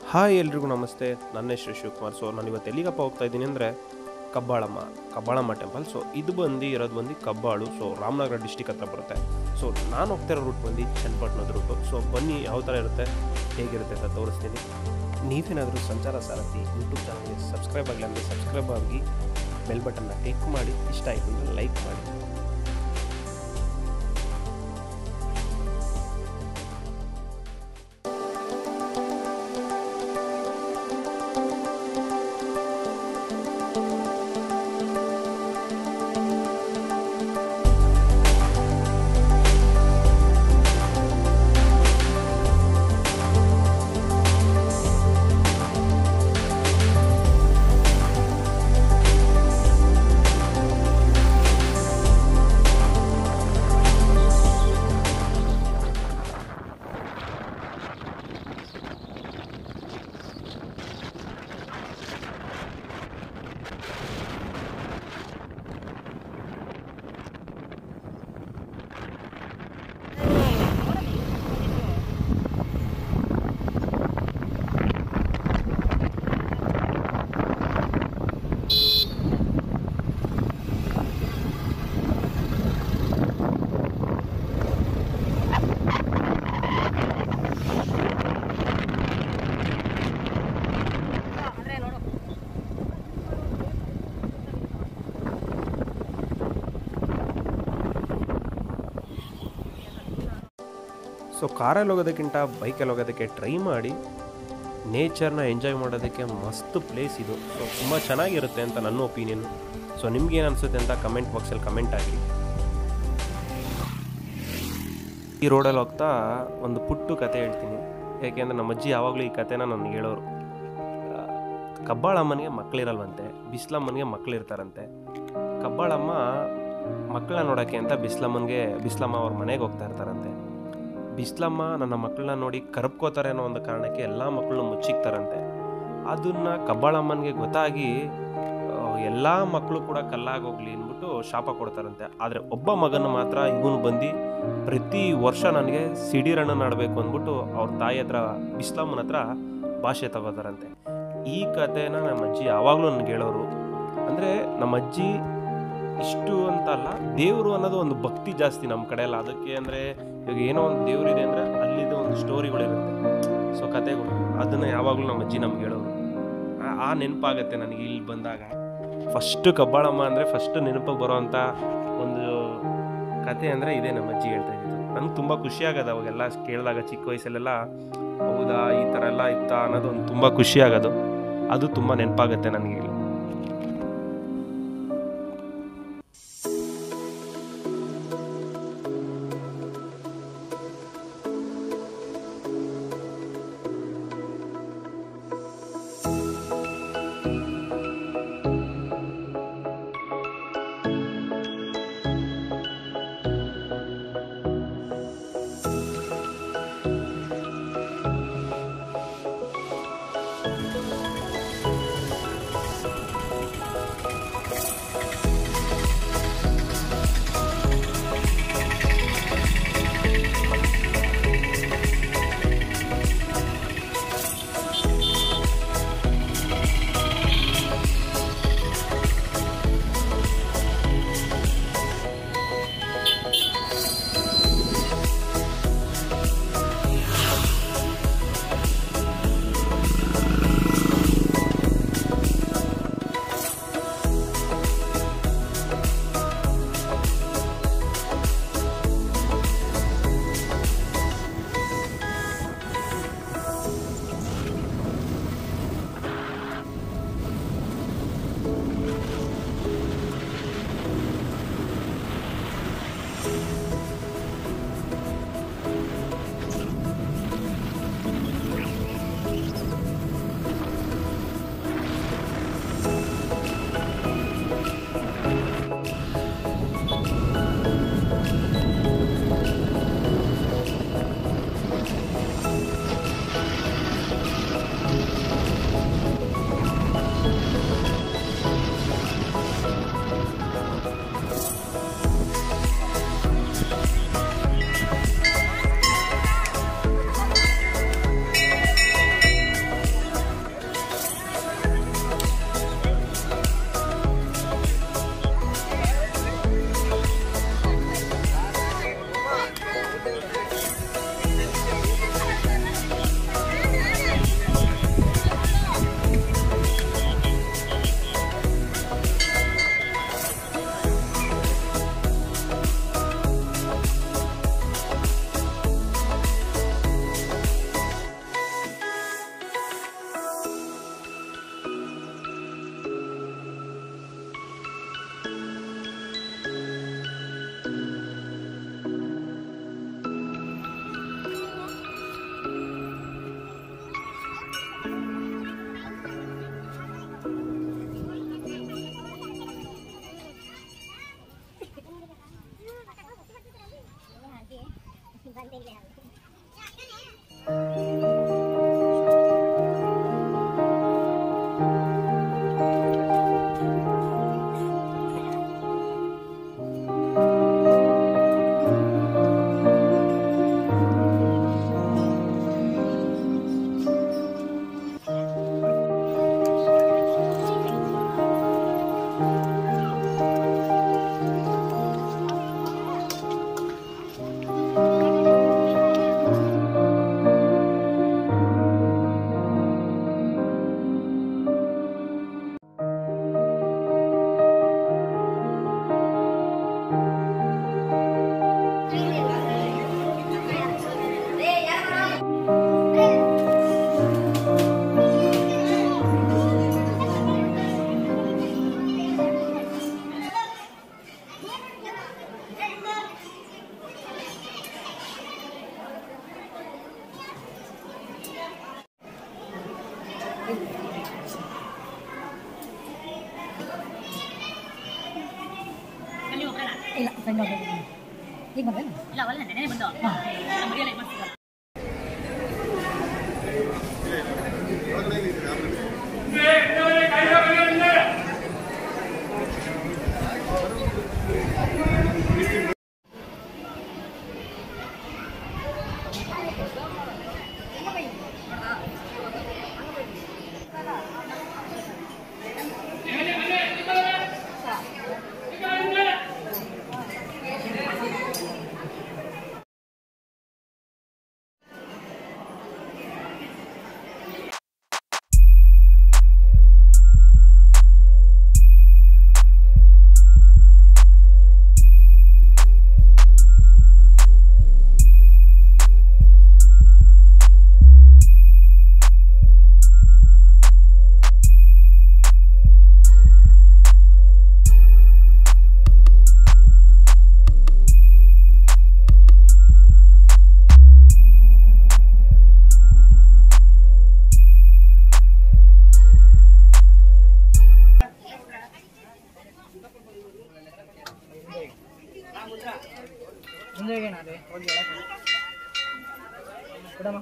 hi ಎಲ್ರಿಗೂ ನಮಸ್ತೆ ನನ್ನ ಹೆಸರು ಶಿವಕುಮಾರ್ ಸೊ ನಾನು ಇವತ್ತು ಎಲ್ಲಿಗಪ್ಪ ಹೋಗ್ತಾ ಇದ್ದೀನಿ ಅಂದರೆ ಕಬ್ಬಾಳಮ್ಮ ಕಬ್ಬಾಳಮ್ಮ ಟೆಂಪಲ್ ಸೊ ಇದು ಬಂದು ಇರೋದು ಬಂದು ಕಬ್ಬಾಳು ಸೊ ರಾಮನಗರ ಡಿಸ್ಟಿಕ್ ಹತ್ರ ಬರುತ್ತೆ ಸೊ ನಾನು ಹೋಗ್ತಾ ಇರೋ ರೂಟ್ ಬಂದು ಚನ್ನಪಟ್ಟಣದ ರೂಟು ಸೊ ಬನ್ನಿ ಯಾವ ಥರ ಇರುತ್ತೆ ಹೇಗಿರುತ್ತೆ ಅಂತ ತೋರಿಸ್ತೀನಿ ನೀವೇನಾದರೂ ಸಂಚಾರ ಸಾರಥಿ ಯೂಟ್ಯೂಬ್ ಚಾನಲ್ಗೆ ಸಬ್ಸ್ಕ್ರೈಬ್ ಆಗಲಿ ಅಂದರೆ ಸಬ್ಸ್ಕ್ರೈಬ್ ಆಗಿ ಬೆಲ್ ಬಟನ್ನ ಕ್ಲಿಕ್ ಮಾಡಿ ಇಷ್ಟ ಆಯಿತು ಅಂದರೆ ಲೈಕ್ ಮಾಡಿ ಸೊ ಕಾರಲ್ಲಿ ಹೋಗೋದಕ್ಕಿಂತ ಬೈಕಲ್ಲಿ ಹೋಗೋದಕ್ಕೆ ಟ್ರೈ ಮಾಡಿ ನೇಚರ್ನ ಎಂಜಾಯ್ ಮಾಡೋದಕ್ಕೆ ಮಸ್ತ್ ಪ್ಲೇಸ್ ಇದು ಸೊ ತುಂಬ ಚೆನ್ನಾಗಿರುತ್ತೆ ಅಂತ ನನ್ನ ಒಪಿನಿಯನ್ ಸೊ ನಿಮ್ಗೇನು ಅನಿಸುತ್ತೆ ಅಂತ ಕಮೆಂಟ್ ಬಾಕ್ಸಲ್ಲಿ ಕಮೆಂಟ್ ಆಗಿ ಈ ರೋಡಲ್ಲಿ ಹೋಗ್ತಾ ಒಂದು ಪುಟ್ಟು ಕತೆ ಹೇಳ್ತೀನಿ ಯಾಕೆಂದರೆ ನಮ್ಮ ಅಜ್ಜಿ ಯಾವಾಗಲೂ ಈ ಕತೆನ ನನಗೆ ಹೇಳೋರು ಆ, ಕಬ್ಬಾಳಮ್ಮನಿಗೆ ಮಕ್ಕಳಿರಲ್ವಂತೆ ಬಿಸ್ಲಮ್ಮನಿಗೆ ಮಕ್ಕಳಿರ್ತಾರಂತೆ ಕಬ್ಬಾಳಮ್ಮ ಮಕ್ಕಳನ್ನ ನೋಡೋಕ್ಕೆ ಅಂತ ಬಿಸ್ಲಮ್ಮನಿಗೆ ಬಿಸ್ಲಮ್ಮ ಅವ್ರ ಮನೆಗೆ ಹೋಗ್ತಾ ಇರ್ತಾರಂತೆ ಬಿಸ್ಲಮ್ಮ ನನ್ನ ಮಕ್ಕಳನ್ನ ನೋಡಿ ಕರಪ್ಕೋತಾರೆ ಅನ್ನೋ ಒಂದು ಕಾರಣಕ್ಕೆ ಎಲ್ಲ ಮಕ್ಕಳನ್ನ ಮುಚ್ಚಿಕ್ತಾರಂತೆ ಅದನ್ನ ಕಬ್ಬಾಳಮ್ಮನಿಗೆ ಗೊತ್ತಾಗಿ ಎಲ್ಲ ಮಕ್ಕಳು ಕೂಡ ಕಲ್ಲಾಗೋಗ್ಲಿ ಅಂದ್ಬಿಟ್ಟು ಶಾಪ ಕೊಡ್ತಾರಂತೆ ಆದರೆ ಒಬ್ಬ ಮಗನ ಮಾತ್ರ ಇವನು ಬಂದು ಪ್ರತಿ ವರ್ಷ ನನಗೆ ಸಿಡಿರಣ್ಣನ ಆಡಬೇಕು ಅಂದ್ಬಿಟ್ಟು ಅವ್ರ ತಾಯಿ ಹತ್ರ ಬಿಸ್ಲಮ್ಮನ ಹತ್ರ ಭಾಷೆ ತಗೋತಾರಂತೆ ಈ ಕಥೆನ ನಮ್ಮ ಅಜ್ಜಿ ಯಾವಾಗಲೂ ನನಗೆ ಹೇಳೋರು ಅಂದರೆ ನಮ್ಮ ಅಜ್ಜಿ ಇಷ್ಟು ಅಂತ ಅಲ್ಲ ದೇವರು ಅನ್ನೋದು ಒಂದು ಭಕ್ತಿ ಜಾಸ್ತಿ ನಮ್ಮ ಕಡೆ ಎಲ್ಲ ಅದಕ್ಕೆ ಅಂದರೆ ಇವಾಗ ಏನೋ ಒಂದು ದೇವ್ರು ಇದೆ ಅಂದರೆ ಅಲ್ಲಿದ್ದು ಒಂದು ಸ್ಟೋರಿಗಳಿರುತ್ತೆ ಸೊ ಕತೆಗಳು ಅದನ್ನು ಯಾವಾಗಲೂ ನಮ್ಮ ಅಜ್ಜಿ ನಮ್ಗೆ ಹೇಳೋರು ಆ- ಆ ನೆನಪಾಗತ್ತೆ ನನಗೆ ಇಲ್ಲಿ ಬಂದಾಗ ಫಸ್ಟು ಕಬ್ಬಾಳಮ್ಮ ಅಂದರೆ ಫಸ್ಟ್ ನೆನಪಿಗೆ ಬರೋವಂಥ ಒಂದು ಕತೆ ಅಂದರೆ ಇದೇ ನಮ್ಮ ಅಜ್ಜಿ ಹೇಳ್ತಾ ಇದ್ದಿದ್ದು ನನಗೆ ತುಂಬ ಖುಷಿ ಆಗೋದು ಅವಾಗೆಲ್ಲ ಕೇಳಿದಾಗ ಚಿಕ್ಕ ವಯಸ್ಸಲ್ಲೆಲ್ಲ ಹೌದಾ ಈ ಥರ ಎಲ್ಲ ಇತ್ತಾ ಅನ್ನೋದು ಒಂದು ತುಂಬ ಖುಷಿ ಆಗೋದು ಅದು ತುಂಬ ನೆನಪಾಗುತ್ತೆ ನನಗೆ ಇಲ್ಲಿ ಇಲ್ಲ ಫ್ರೆಂಡ್ ಈಗ ಬಂದೆ ಇಲ್ಲ ಅವಲ್ಲ ನೆನೆ ಬಂದು ಮರಿಯಲ್ಲ ಮಾಡ್ತಿದ್ದಾರೆ ಮುಂದೆ ಹೋಗೋಣ ಅದೇ ಹೋಗಿ ಕೊಡಮ್ಮ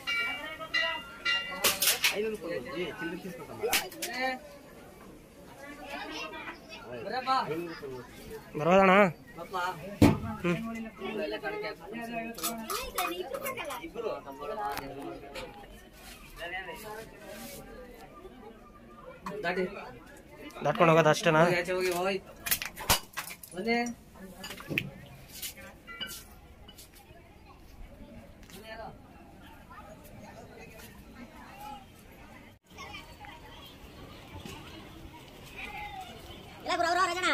ಬರೋದಣ್ಣ ದಾಟ್ಕೊಂಡು ಹೋಗೋದು ಅಷ್ಟೇನಾ ಇಲ್ಲ ಗುರು ಅವರು ರಜನ